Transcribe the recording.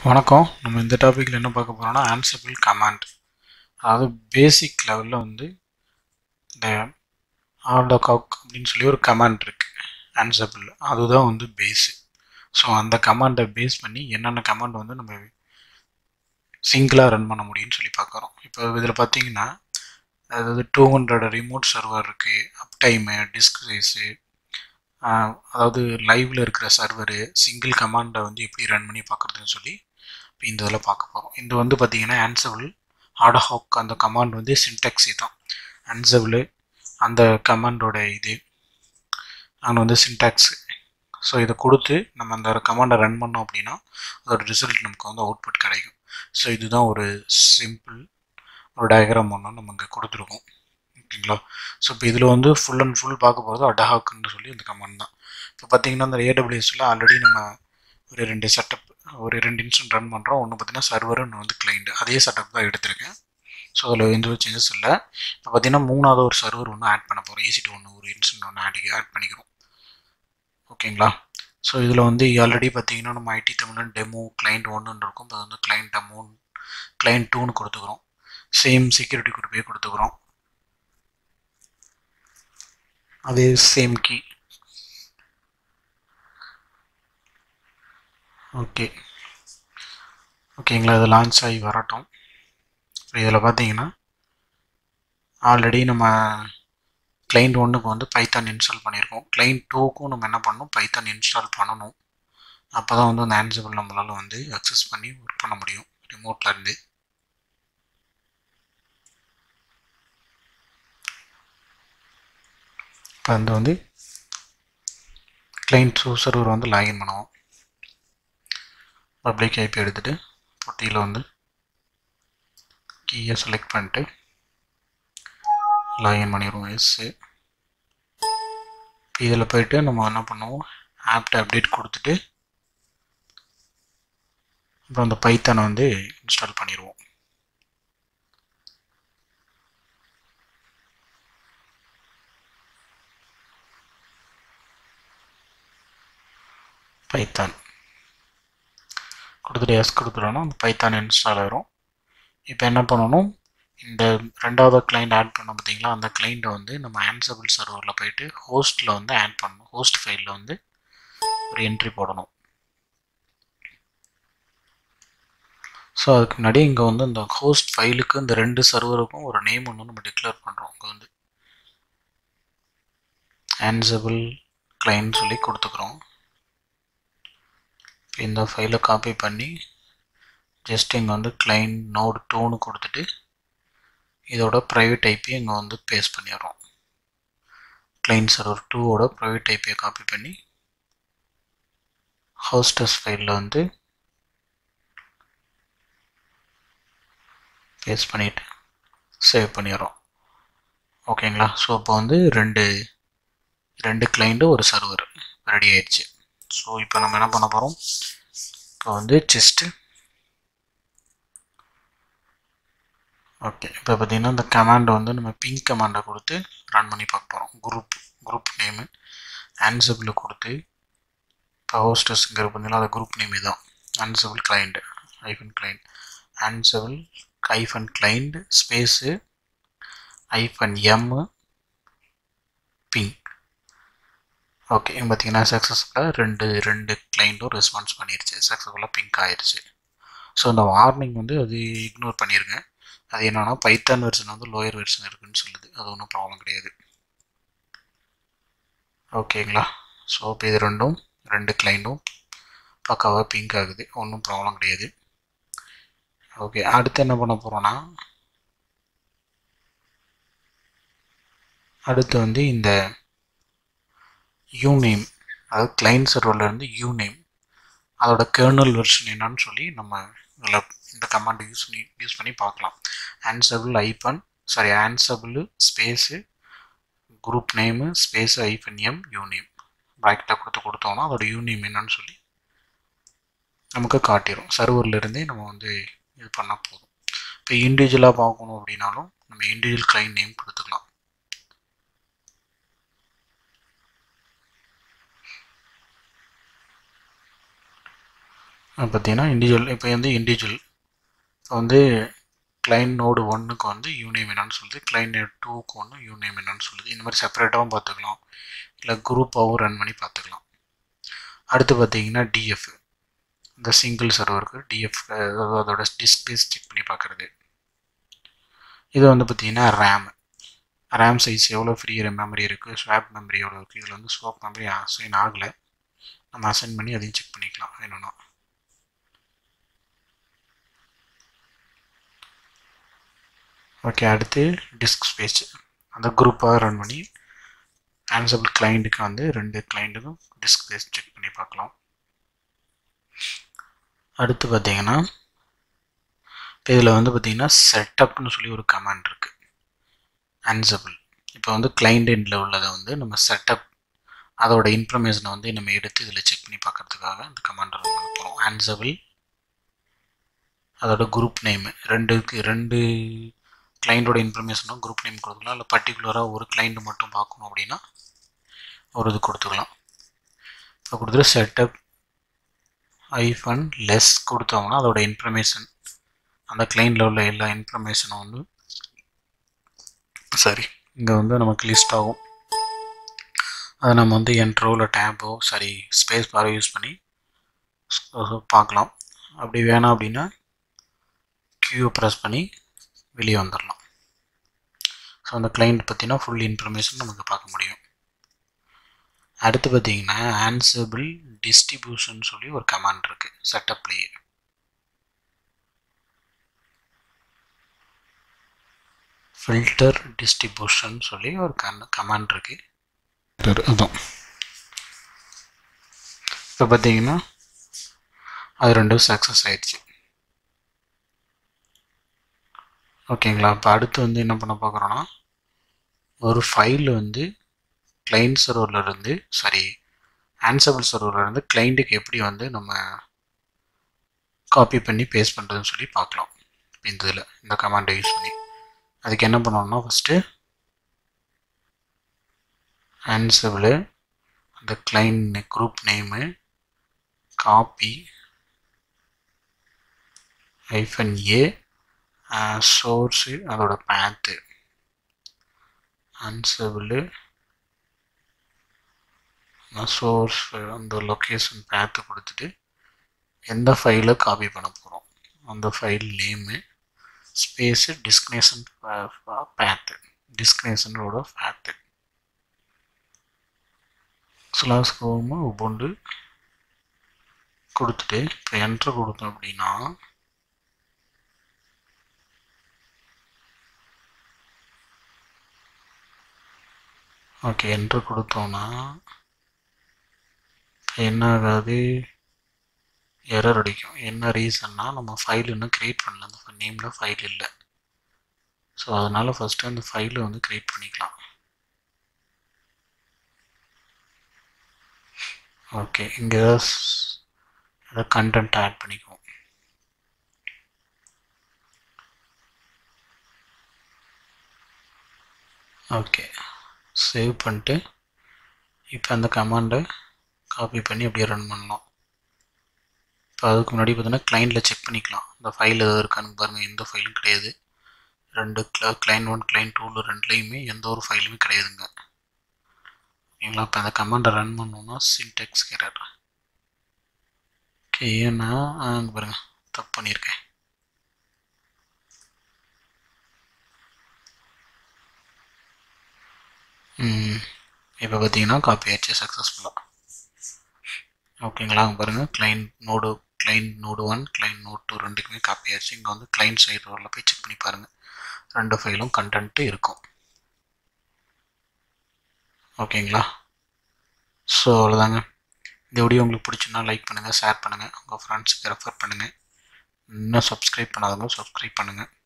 வணக்கம் நம்ம இந்த டாப்பிக்கில் என்ன பார்க்க போகிறோம்னா ஆன்சபிள் கமாண்ட் அதாவது பேசிக் லெவலில் வந்து இந்த ஆர்டோகாக் அப்படின்னு சொல்லி ஒரு கமாண்ட் இருக்குது ஆன்சபிள் அதுதான் வந்து பேஸு ஸோ அந்த கமாண்டை பேஸ் பண்ணி என்னென்ன கமாண்ட் வந்து நம்ம சிங்கிளாக ரன் பண்ண முடியும்னு சொல்லி பார்க்குறோம் இப்போ இதில் பார்த்தீங்கன்னா அதாவது டூ ஹண்ட்ரட் ரிமோட் சர்வர் இருக்குது அப் டைமு டிஸ்க் சைஸு அதாவது லைவில் இருக்கிற சர்வரு சிங்கிள் கமாண்டை வந்து எப்படி ரன் பண்ணி பார்க்குறதுன்னு சொல்லி இப்போ இந்த இதில் பார்க்க போகிறோம் இது வந்து பார்த்தீங்கன்னா ஆன்சபிள் ஆடஹாக் அந்த கமாண்ட் வந்து சின்டெக்ஸி தான் ஆன்சபிள் அந்த கமாண்டோட இது அங்கே வந்து சின்டாக்ஸு ஸோ இதை கொடுத்து நம்ம அந்த கமாண்டை ரன் பண்ணோம் அப்படின்னா அதோட ரிசல்ட் நமக்கு வந்து அவுட்புட் கிடைக்கும் ஸோ இதுதான் ஒரு சிம்பிள் ஒரு டயக்ராம் ஒன்று நம்ம இங்கே கொடுத்துருக்கோம் ஓகேங்களா ஸோ இப்போ இதில் வந்து ஃபுல் அண்ட் ஃபுல் பார்க்க போகிறது அடஹாக்குன்னு சொல்லி அந்த கமாண்ட் தான் இப்போ பார்த்தீங்கன்னா அந்த ஏடபிள்யூஎஸில் ஆல்ரெடி நம்ம ஒரு ரெண்டு செட்டப் ஒரு ரெண்டு இன்ஸ்டன்ட் ரன் பண்ணுறோம் ஒன்று பார்த்தீங்கன்னா சர்வர் ஒன்று வந்து கிளைண்ட் அதே செட்டப் தான் எடுத்திருக்கேன் ஸோ அதில் எந்த ஒரு சேஞ்சஸ் இல்லை இப்போ பார்த்தீங்கன்னா மூணாவது ஒரு சர்வர் ஒன்று ஆட் பண்ண போகிறோம் ஏசிடி ஒன்று ஒரு இன்ஸ்டன்ட் ஒன்று ஆட் ஆட் பண்ணிக்கிறோம் ஓகேங்களா ஸோ இதில் வந்து ஆல்ரெடி பார்த்தீங்கன்னா நம்ம ஐடி தமிழ் டெமோ கிளைண்ட் ஒன்றுன்னு இருக்கும் இப்போ வந்து கிளைண்ட் டெமோ கிளைண்ட் டூன்னு கொடுத்துக்கிறோம் சேம் செக்யூரிட்டி குரூப்பே கொடுத்துக்கிறோம் அதே சேம் கீ ஓகே ஓகேங்களா இது லான்ச் ஆகி வரட்டும் இதில் பார்த்தீங்கன்னா ஆல்ரெடி நம்ம கிளைண்ட் ஒன்றுக்கு வந்து பைத்தான் இன்ஸ்டால் பண்ணியிருக்கோம் கிளைண்ட் டூக்கும் நம்ம என்ன பண்ணணும் பைத்தான் இன்ஸ்டால் பண்ணணும் அப்போ தான் வந்து அந்த ஆன்சிபிள் நம்மளால் வந்து அக்சஸ் பண்ணி ஒர்க் பண்ண முடியும் ரிமோட்டில் இருந்து இப்போ அந்த வந்து கிளைண்ட் டூ சர்வர் வந்து லாகின் பண்ணுவோம் பப்ளிக் ஐபி எடுத்துகிட்டு பொட்டியில் வந்து கீயை செலக்ட் பண்ணிட்டு லாகின் பண்ணிடுவோம் எஸ்ஸு இதில் போயிட்டு நம்ம என்ன பண்ணுவோம் ஆப்ட அப்டேட் கொடுத்துட்டு அப்புறம் அந்த பைத்தானை வந்து இன்ஸ்டால் பண்ணிடுவோம் பைத்தான் கொடுத்துட்டு எஸ் கொடுத்துட்டோன்னா அந்த பைத்தான் இன்ஸ்டால் ஆயிரும் இப்போ என்ன பண்ணணும் இந்த ரெண்டாவது கிளைண்ட் ஆட் பண்ண பார்த்தீங்களா அந்த கிளைண்ட்டை வந்து நம்ம ஆன்சபிள் சர்வரில் போயிட்டு ஹோஸ்ட்டில் வந்து ஆட் பண்ணணும் ஹோஸ்ட் ஃபைலில் வந்து ஒரு என்ட்ரி போடணும் ஸோ அதுக்கு முன்னாடி இங்கே வந்து இந்த ஹோஸ்ட் ஃபைலுக்கு இந்த ரெண்டு சர்வருக்கும் ஒரு நேம் ஒன்று நம்ம டிக்ளேர் பண்ணுறோம் இங்கே வந்து ஆன்சபிள் கிளைண்ட் சொல்லி கொடுத்துக்குறோம் இந்த ஃபைலை காப்பி பண்ணி ஜஸ்ட் இங்கே வந்து கிளைண்ட் நோடு டூன்னு கொடுத்துட்டு இதோட ப்ரைவேட் ஐபி இங்கே வந்து பேஸ்ட் பண்ணிடுறோம் கிளைண்ட் சர்வர் டூவோட ப்ரைவேட் ஐபியை காப்பி பண்ணி ஹோஸ்டஸ் ஃபைலில் வந்து பேஸ்ட் பண்ணிவிட்டு சேவ் பண்ணிடுறோம் ஓகேங்களா ஸோ இப்போ வந்து ரெண்டு ரெண்டு கிளைண்ட்டு ஒரு சர்வர் ரெடி ஆயிடுச்சு ஸோ இப்போ நம்ம என்ன பண்ண போகிறோம் இப்போ வந்து செஸ்ட்டு ஓகே இப்போ பார்த்தீங்கன்னா இந்த கமாண்டை வந்து நம்ம பிங்க் கமாண்டை கொடுத்து ரன் பண்ணி பார்க்க போகிறோம் குரூப் குரூப் நேமு ஆன்சபிள் கொடுத்து இப்போ ஹோஸ்டஸ்ங்கிற பார்த்தீங்கன்னா அது குரூப் நேம் இதுதான் ஆன்சபிள் கிளைண்ட் ஐஃபன் client Ansible hyphen client space hyphen m ping okay பார்த்தீங்கன்னா சக்ஸஸ்ஃபுல்லாக ரெண்டு ரெண்டு கிளைண்ட்டும் ரெஸ்பான்ஸ் பண்ணிடுச்சு சக்ஸஸ்ஃபுல்லாக பிங்க் ஆயிடுச்சு ஸோ இந்த வார்னிங் வந்து அது இக்னோர் பண்ணிடுங்க அது என்னன்னா பைத்தான் வெர்ஷன் வந்து லோயர் வெர்ஷன் இருக்குன்னு சொல்லுது அது ஒன்றும் ப்ராப்ளம் கிடையாது ஓகேங்களா ஸோ இப்போ இது ரெண்டும் ரெண்டு கிளைண்ட்டும் பக்காவாக பிங்க் ஆகுது ஒன்றும் ப்ராப்ளம் கிடையாது ஓகே அடுத்து என்ன பண்ண போகிறோன்னா அடுத்து வந்து இந்த யூநேம் அதாவது கிளைண்ட் சர்வர்லேருந்து யூநேம் அதோட கேர்னல் வெர்ஷன் என்னன்னு சொல்லி நம்ம இதில் இந்த கமாண்ட் யூஸ் பண்ணி யூஸ் பண்ணி பார்க்கலாம் Ansible hyphen sorry Ansible space group name space hyphen m uname ப்ராக்கெட்டில் கொடுத்து கொடுத்தோம்னா அதோட யூநேம் என்னன்னு சொல்லி நமக்கு காட்டிடும் சர்வர்லேருந்தே நம்ம வந்து இது பண்ணால் போதும் இப்போ இண்டிவிஜுவலாக பார்க்கணும் அப்படின்னாலும் நம்ம இண்டிவிஜுவல் கிளைண்ட் நேம் கொடுத்துக்கலாம் பார்த்தீங்கன்னா இண்டிவிஜுவல் இப்போ வந்து இண்டிவிஜுவல் இப்போ வந்து கிளைண்ட் நோடு ஒன்றுக்கு வந்து யூனேம் என்னன்னு சொல்லுது கிளைண்ட் நோடு டூக்கு ஒன்று யூனேம் என்னன்னு சொல்லுது இந்த மாதிரி செப்பரேட்டாகவும் பார்த்துக்கலாம் இல்லை குரூப்பாகவும் ரன் பண்ணி பார்த்துக்கலாம் அடுத்து பார்த்தீங்கன்னா டிஎஃப் இந்த சிங்கிள் சர்வருக்கு டிஎஃப் அதோட டிஸ்க் பேஸ் செக் பண்ணி பார்க்குறது இது வந்து பார்த்தீங்கன்னா ரேம் ரேம் சைஸ் எவ்வளோ ஃப்ரீ மெமரி இருக்குது ஸ்வாப் மெமரி எவ்வளோ இருக்குது இதில் வந்து ஸ்வாப் மெமரி அசைன் ஆகலை நம்ம அசைன் பண்ணி அதையும் செக் பண்ணிக்கலாம் வேணும்னா ஓகே அடுத்து டிஸ்க் ஸ்பேஸ் அந்த குரூப்பாக ரன் பண்ணி ஆன்சபிள் கிளைண்ட்டுக்கு வந்து ரெண்டு கிளைண்ட்டுக்கும் டிஸ்க் ஸ்பேஸ் செக் பண்ணி பார்க்கலாம் அடுத்து பார்த்தீங்கன்னா இதில் வந்து பார்த்தீங்கன்னா செட்டப்னு சொல்லி ஒரு கமாண்ட் இருக்குது அன்சபிள் இப்போ வந்து கிளைண்ட் எண்டில் உள்ளதை வந்து நம்ம செட்டப் அதோட இன்ஃபர்மேஷனை வந்து நம்ம எடுத்து இதில் செக் பண்ணி பார்க்கறதுக்காக அந்த கமாண்ட் ரன் பண்ண போகிறோம் ஆன்சபிள் அதோட குரூப் நேமு ரெண்டுக்கு ரெண்டு கிளைண்ட்டோட இன்ஃபர்மேஷனும் குரூப் நேம் கொடுத்துக்கலாம் இல்லை பர்டிகுலராக ஒரு கிளைண்ட் மட்டும் பார்க்கணும் அப்படின்னா ஒரு இது கொடுத்துக்கலாம் இப்போ கொடுத்துட்டு செட்டப் ஐஃபன் லெஸ் கொடுத்தோம்னா அதோட இன்ஃபர்மேஷன் அந்த கிளைண்டில் உள்ள எல்லா இன்ஃபர்மேஷனும் வந்து சரி இங்கே வந்து நமக்கு லிஸ்ட் ஆகும் அதை நம்ம வந்து என்ட்ரோ இல்லை டேப்போ சரி ஸ்பேஸ் பாரோ யூஸ் பண்ணி பார்க்கலாம் அப்படி வேணாம் அப்படின்னா கியூ ப்ரெஸ் பண்ணி வெளியே வந்துடலாம் ஸோ அந்த கிளைண்ட் பற்றினா ஃபுல் இன்ஃபர்மேஷன் நமக்கு பார்க்க முடியும் அடுத்து பார்த்தீங்கன்னா ஆன்சபிள் டிஸ்ட்ரிபியூஷன் சொல்லி ஒரு கமாண்ட் இருக்குது செட்டப்லேயே ஃபில்டர் டிஸ்ட்ரிபியூஷன் சொல்லி ஒரு கமாண்ட் இருக்குது அதான் இப்போ பார்த்தீங்கன்னா அது ரெண்டும் சக்ஸஸ் ஆயிடுச்சு ஓகேங்களா இப்போ அடுத்து வந்து என்ன பண்ண பார்க்குறோன்னா ஒரு ஃபைல் வந்து கிளைண்ட் சர்வர்லேருந்து சாரி ஆன்சபிள் சர்வர்லேருந்து கிளைண்ட்டுக்கு எப்படி வந்து நம்ம காப்பி பண்ணி பேஸ்ட் பண்ணுறதுன்னு சொல்லி பார்க்கலாம் இந்த இதில் இந்த கமாண்டை யூஸ் பண்ணி அதுக்கு என்ன பண்ணணும்னா ஃபஸ்ட்டு ஆன்சபிள் அந்த கிளைண்ட் குரூப் நேமு காப்பி ஐஃபன் ஏ சோர்ஸு அதோட பேத்து அன்சபிள் சோர்ஸ் அந்த லொக்கேஷன் பேத்து கொடுத்துட்டு எந்த ஃபைலை காப்பி பண்ண போகிறோம் அந்த ஃபைல் நேமு ஸ்பேஸு டிஸ்கினேஷன் பேத்து டிஸ்கினேஷனோட பேத்து ஸ்லாஸ்கோமு உபுண்டு கொடுத்துட்டு இப்போ என்ட்ரு கொடுத்தோம் அப்படின்னா ஓகே என்ட்ரு கொடுத்தோன்னா என்ன ஆகாது எரர் அடிக்கும் என்ன ரீசன்னா நம்ம ஃபைல் இன்னும் க்ரியேட் பண்ணல அந்த நேமில் ஃபைல் இல்லை ஸோ அதனால் ஃபஸ்ட்டு அந்த ஃபைலை வந்து க்ரியேட் பண்ணிக்கலாம் ஓகே இங்கே ஏதாவது ஏதாவது கண்டென்ட் ஆட் பண்ணிக்குவோம் ஓகே சேவ் பண்ணிட்டு இப்போ அந்த கமாண்டை காப்பி பண்ணி அப்படியே ரன் பண்ணலாம் இப்போ அதுக்கு முன்னாடி பார்த்தீங்கன்னா கிளைண்டில் செக் பண்ணிக்கலாம் இந்த ஃபைல் எதாவது இருக்கான்னு பாருங்கள் எந்த ஃபைலும் கிடையாது ரெண்டு கிள கிளைண்ட் ஒன் கிளைண்ட் டூவில் ரெண்டுலேயுமே எந்த ஒரு ஃபைலுமே கிடையாதுங்க ஓகேங்களா இப்போ அந்த கமாண்டை ரன் பண்ணோம்னா சின்டெக்ஸ் எரர் ஓகே ஏன்னா அங்கே பாருங்கள் தப்பு பண்ணியிருக்கேன் இப்போ பார்த்தீங்கன்னா காப்பி ஆயிடுச்சு சக்ஸஸ்ஃபுல்லாக ஓகேங்களா அங்கே பாருங்கள் client node client node one client node two ரெண்டுக்குமே காப்பி ஆயிடுச்சு இங்கே வந்து கிளைண்ட் சைடு ரோலில் போய் செக் பண்ணி பாருங்கள் ரெண்டு ஃபைலும் கண்டென்ட்டு இருக்கும் ஓகேங்களா ஸோ அவ்வளோதாங்க இந்த வீடியோ உங்களுக்கு பிடிச்சுன்னா லைக் பண்ணுங்கள் ஷேர் பண்ணுங்கள் உங்கள் ஃப்ரெண்ட்ஸுக்கு ரெஃபர் பண்ணுங்கள் இன்னும் சப்ஸ்கிரைப் பண்ணாதவங்க சப்ஸ்கிரைப் பண்ணுங்கள்